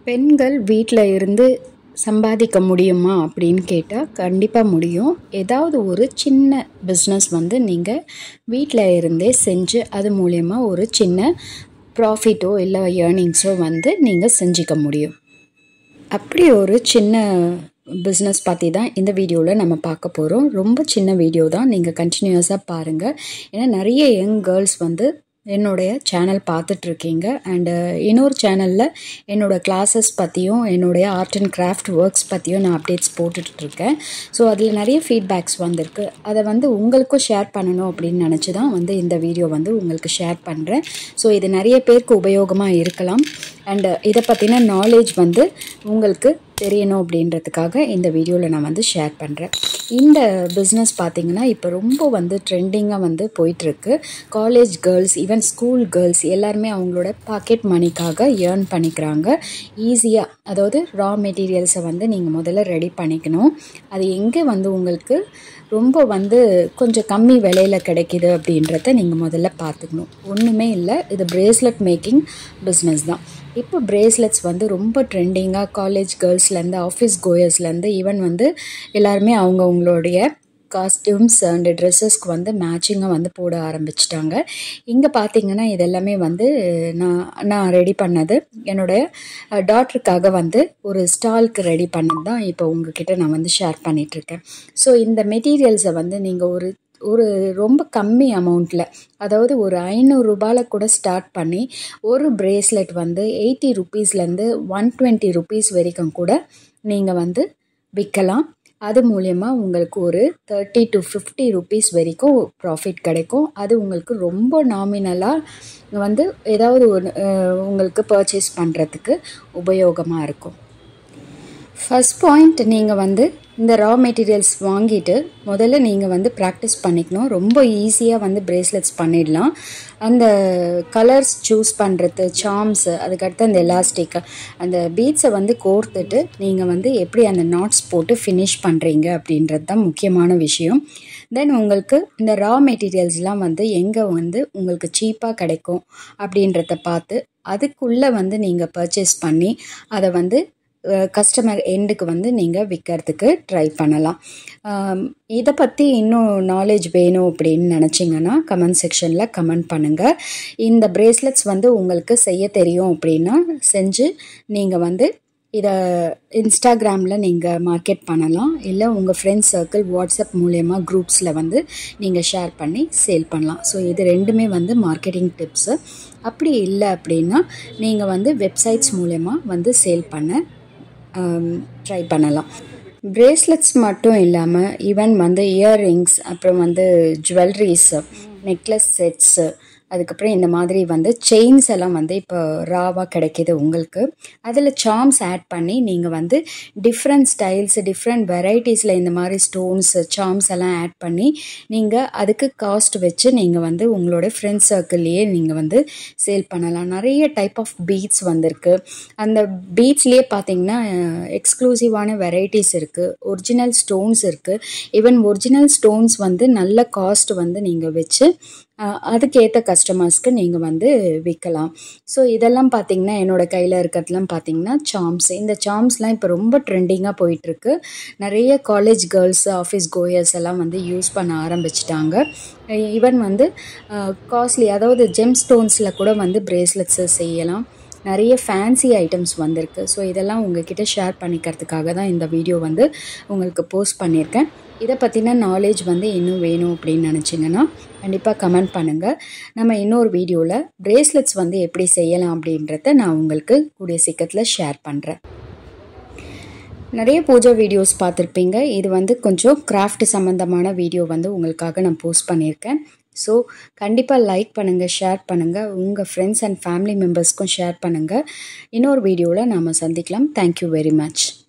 பெண்கள் வீட்டில் இருந்து சம்பாதிக்க முடியுமா அப்படின்னு கேட்டால் கண்டிப்பாக முடியும் ஏதாவது ஒரு சின்ன பிஸ்னஸ் வந்து நீங்கள் வீட்டில் இருந்தே செஞ்சு அது மூலயமா ஒரு சின்ன ப்ராஃபிட்டோ இல்லை ஏர்னிங்ஸோ வந்து நீங்கள் செஞ்சுக்க முடியும் அப்படி ஒரு சின்ன பிஸ்னஸ் பற்றி தான் இந்த வீடியோவில் நம்ம பார்க்க போகிறோம் ரொம்ப சின்ன வீடியோ தான் நீங்கள் கண்டினியூஸாக பாருங்கள் ஏன்னா நிறைய யங் கேர்ள்ஸ் வந்து என்னுடைய சேனல் பார்த்துட்ருக்கீங்க அண்டு இன்னொரு சேனலில் என்னோடய கிளாஸஸ் பற்றியும் என்னுடைய ஆர்ட் அண்ட் கிராஃப்ட் ஒர்க்ஸ் பற்றியும் நான் அப்டேட்ஸ் போட்டுட்ருக்கேன் ஸோ அதில் நிறைய ஃபீட்பேக்ஸ் வந்திருக்கு அதை வந்து உங்களுக்கும் ஷேர் பண்ணணும் அப்படின்னு நினச்சி தான் வந்து இந்த வீடியோ வந்து உங்களுக்கு ஷேர் பண்ணுறேன் ஸோ இது நிறைய பேருக்கு உபயோகமாக இருக்கலாம் அண்டு இதை பற்றின நாலேஜ் வந்து உங்களுக்கு தெரியணும் அப்படின்றதுக்காக இந்த வீடியோவில் நான் வந்து ஷேர் பண்ணுறேன் இந்த பிஸ்னஸ் பார்த்திங்கன்னா இப்போ ரொம்ப வந்து ட்ரெண்டிங்காக வந்து போயிட்டுருக்கு college girls even school girls எல்லாருமே அவங்களோட பாக்கெட் மணிக்காக ஏர்ன் பண்ணிக்கிறாங்க ஈஸியாக அதாவது ரா மெட்டீரியல்ஸை வந்து நீங்கள் முதல்ல ரெடி பண்ணிக்கணும் அது எங்கே வந்து உங்களுக்கு ரொம்ப வந்து கொஞ்சம் கம்மி விலையில் கிடைக்கிது அப்படின்றத நீங்கள் முதல்ல பார்த்துக்கணும் ஒன்றுமே இல்லை இது பிரேஸ்லெட் மேக்கிங் பிஸ்னஸ் தான் இப்போ பிரேஸ்லெட்ஸ் வந்து ரொம்ப ட்ரெண்டிங்காக காலேஜ் கேர்ள்ஸ்லேருந்து ஆஃபீஸ் கோயர்ஸ்லேருந்து ஈவன் வந்து எல்லாருமே அவங்கவுங்களுடைய காஸ்டியூம்ஸ் அண்டு ட்ரெஸ்ஸஸ்க்கு வந்து மேட்சிங்காக வந்து போட ஆரம்பிச்சிட்டாங்க இங்கே பார்த்தீங்கன்னா இதெல்லாமே வந்து நான் நான் ரெடி பண்ணது என்னுடைய டாக்டருக்காக வந்து ஒரு ஸ்டால்க்கு ரெடி பண்ணது தான் இப்போ உங்ககிட்ட நான் வந்து ஷேர் பண்ணிகிட்ருக்கேன் ஸோ இந்த மெட்டீரியல்ஸை வந்து நீங்கள் ஒரு ஒரு ரொம்ப கம்மி அமௌண்ட்டில் அதாவது ஒரு ஐநூறுரூபாவில் கூட ஸ்டார்ட் பண்ணி ஒரு ப்ரேஸ்லெட் வந்து எயிட்டி ருப்பீஸ்லேருந்து ஒன் டுவெண்ட்டி ருப்பீஸ் வரைக்கும் கூட நீங்கள் வந்து விற்கலாம் அது மூலயமா உங்களுக்கு ஒரு தேர்ட்டி டு ஃபிஃப்டி ருப்பீஸ் வரைக்கும் ப்ராஃபிட் கிடைக்கும் அது உங்களுக்கு ரொம்ப நாமினலாக வந்து ஏதாவது ஒரு உங்களுக்கு பர்ச்சேஸ் பண்ணுறதுக்கு உபயோகமாக இருக்கும் ஃபஸ்ட் பாயிண்ட் நீங்கள் வந்து இந்த ரா மெட்டீரியல்ஸ் வாங்கிட்டு முதல்ல நீங்கள் வந்து ப்ராக்டிஸ் பண்ணிக்கணும் ரொம்ப ஈஸியாக வந்து ப்ரேஸ்லெட்ஸ் பண்ணிடலாம் அந்த கலர்ஸ் சூஸ் பண்ணுறது சாம்ஸு அதுக்கடுத்து அந்த எலாஸ்டிக் அந்த பீட்ஸை வந்து கோர்த்துட்டு நீங்கள் வந்து எப்படி அந்த நாட்ஸ் போட்டு ஃபினிஷ் பண்ணுறீங்க அப்படின்றது தான் முக்கியமான விஷயம் தென் உங்களுக்கு இந்த ரா மெட்டீரியல்ஸ்லாம் வந்து எங்கே வந்து உங்களுக்கு சீப்பாக கிடைக்கும் அப்படின்றத பார்த்து அதுக்குள்ளே வந்து நீங்கள் பர்ச்சேஸ் பண்ணி அதை வந்து கஸ்டமர் எண்டுக்கு வந்து நீங்கள் விற்கிறதுக்கு ட்ரை பண்ணலாம் இதை பற்றி இன்னும் நாலேஜ் வேணும் அப்படின்னு நினச்சிங்கன்னா கமெண்ட் செக்ஷனில் கமெண்ட் பண்ணுங்கள் இந்த ப்ரேஸ்லெட்ஸ் வந்து உங்களுக்கு செய்ய தெரியும் அப்படின்னா செஞ்சு நீங்கள் வந்து இதை இன்ஸ்டாகிராமில் நீங்கள் மார்க்கெட் பண்ணலாம் இல்லை உங்கள் ஃப்ரெண்ட்ஸ் சர்க்கிள் வாட்ஸ்அப் மூலயமா குரூப்ஸில் வந்து நீங்கள் ஷேர் பண்ணி சேல் பண்ணலாம் ஸோ இது ரெண்டுமே வந்து மார்க்கெட்டிங் டிப்ஸு அப்படி இல்லை அப்படின்னா நீங்கள் வந்து வெப்சைட்ஸ் மூலயமா வந்து சேல் பண்ண ட்ரை பண்ணலாம் ப்ரேஸ்லெட்ஸ் மட்டும் இல்லாமல் ஈவன் வந்து இயர்ரிங்ஸ் அப்புறம் வந்து ஜுவல்லரிஸ் நெக்லஸ் செட்ஸு அதுக்கப்புறம் இந்த மாதிரி வந்து செயின்ஸ் எல்லாம் வந்து இப்போ ராவாக கிடைக்கிது உங்களுக்கு அதில் சாம்ஸ் ஆட் பண்ணி நீங்கள் வந்து டிஃப்ரெண்ட் ஸ்டைல்ஸ் டிஃப்ரெண்ட் வெரைட்டிஸில் இந்த மாதிரி ஸ்டோன்ஸ் சாம்ஸ் எல்லாம் ஆட் பண்ணி நீங்கள் அதுக்கு காஸ்ட் வச்சு நீங்கள் வந்து உங்களோட ஃப்ரெண்ட்ஸ் சர்க்கிள்லேயே நீங்கள் வந்து சேல் பண்ணலாம் நிறைய டைப் ஆஃப் பீட்ஸ் வந்திருக்கு அந்த பீட்ஸ்லேயே பார்த்தீங்கன்னா எக்ஸ்க்ளூசிவான வெரைட்டிஸ் இருக்குது ஒரிஜினல் ஸ்டோன்ஸ் இருக்குது ஈவன் ஒரிஜினல் ஸ்டோன்ஸ் வந்து நல்ல காஸ்ட் வந்து நீங்கள் வச்சு அதுக்கேற்ற கஸ்டமர்ஸ்க்கு நீங்கள் வந்து விற்கலாம் ஸோ இதெல்லாம் பார்த்தீங்கன்னா என்னோடய கையில் இருக்கிறதுலாம் பார்த்தீங்கன்னா சாம்ஸ் இந்த சாம்ஸ்லாம் இப்போ ரொம்ப ட்ரெண்டிங்காக போயிட்டுருக்கு நிறைய காலேஜ் கேர்ள்ஸ் ஆஃபீஸ் கோயர்ஸ் எல்லாம் வந்து யூஸ் பண்ண ஆரம்பிச்சிட்டாங்க ஈவன் வந்து காஸ்ட்லி அதாவது ஜெம் ஸ்டோன்ஸில் கூட வந்து ப்ரேஸ்லெட்ஸை செய்யலாம் நிறைய ஃபேன்சி ஐட்டம்ஸ் வந்திருக்கு ஸோ இதெல்லாம் உங்ககிட்ட ஷேர் பண்ணிக்கிறதுக்காக தான் இந்த வீடியோ வந்து உங்களுக்கு போஸ்ட் பண்ணியிருக்கேன் இதை பற்றின நாலேஜ் வந்து இன்னும் வேணும் அப்படின்னு நினச்சிங்கன்னா கண்டிப்பாக கமெண்ட் பண்ணுங்கள் நம்ம இன்னொரு வீடியோவில் ப்ரேஸ்லெட்ஸ் வந்து எப்படி செய்யலாம் அப்படின்றத நான் உங்களுக்கு கூடிய சீக்கிரத்தில் ஷேர் பண்ணுறேன் நிறைய பூஜை வீடியோஸ் பார்த்துருப்பீங்க இது வந்து கொஞ்சம் கிராஃப்ட் சம்மந்தமான வீடியோ வந்து உங்களுக்காக நான் போஸ்ட் பண்ணியிருக்கேன் ஸோ கண்டிப்பாக லைக் பண்ணுங்கள் ஷேர் பண்ணுங்கள் உங்கள் ஃப்ரெண்ட்ஸ் அண்ட் ஃபேமிலி மெம்பர்ஸ்க்கும் ஷேர் பண்ணுங்கள் இன்னொரு வீடியோவில் நாம் சந்திக்கலாம் தேங்க்யூ வெரி மச்